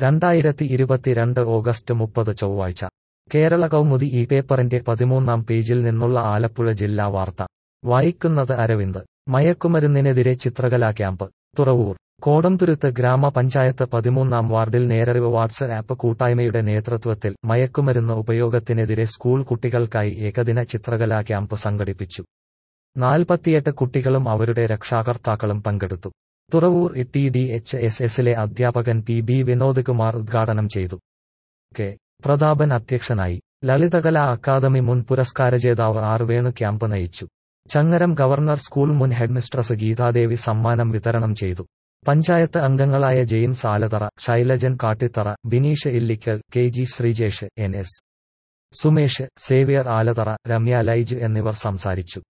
രണ്ടായിരത്തി ഇരുപത്തിരണ്ട് ഓഗസ്റ്റ് മുപ്പത് ചൊവ്വാഴ്ച കേരള കൗമുദി ഈ പേപ്പറിന്റെ പതിമൂന്നാം പേജിൽ നിന്നുള്ള ആലപ്പുഴ ജില്ലാ വാർത്ത വായിക്കുന്നത് അരവിന്ദ് മയക്കുമരുന്നിനെതിരെ ചിത്രകലാ ക്യാമ്പ് തുറവൂർ കോടംതുരുത്ത് ഗ്രാമപഞ്ചായത്ത് പതിമൂന്നാം വാർഡിൽ നേരറിവ് വാട്സ് ആപ്പ് കൂട്ടായ്മയുടെ നേതൃത്വത്തിൽ മയക്കുമരുന്ന് ഉപയോഗത്തിനെതിരെ സ്കൂൾ കുട്ടികൾക്കായി ഏകദിന ചിത്രകലാ ക്യാമ്പ് സംഘടിപ്പിച്ചു നാൽപ്പത്തിയെട്ട് കുട്ടികളും അവരുടെ രക്ഷാകർത്താക്കളും പങ്കെടുത്തു Thuravoor T D H S എസിലെ അധ്യാപകൻ പി ബി വിനോദ് കുമാർ ഉദ്ഘാടനം ചെയ്തു കെ പ്രതാപൻ അധ്യക്ഷനായി ലളിതകലാ അക്കാദമി മുൻ പുരസ്കാര ജേതാവ് ആർ വേണു ക്യാമ്പ് നയിച്ചു ചങ്ങരം ഗവർണർ സ്കൂൾ മുൻ ഹെഡ്മിസ്ട്രസ് ഗീതാദേവി സമ്മാനം വിതരണം ചെയ്തു പഞ്ചായത്ത് അംഗങ്ങളായ James Alathara Shailajan Kattithara Bineesh Illikkal K G Sreejesh N S Sumesh Xavier Alathara Ramya Laij എന്നിവർ സംസാരിച്ചു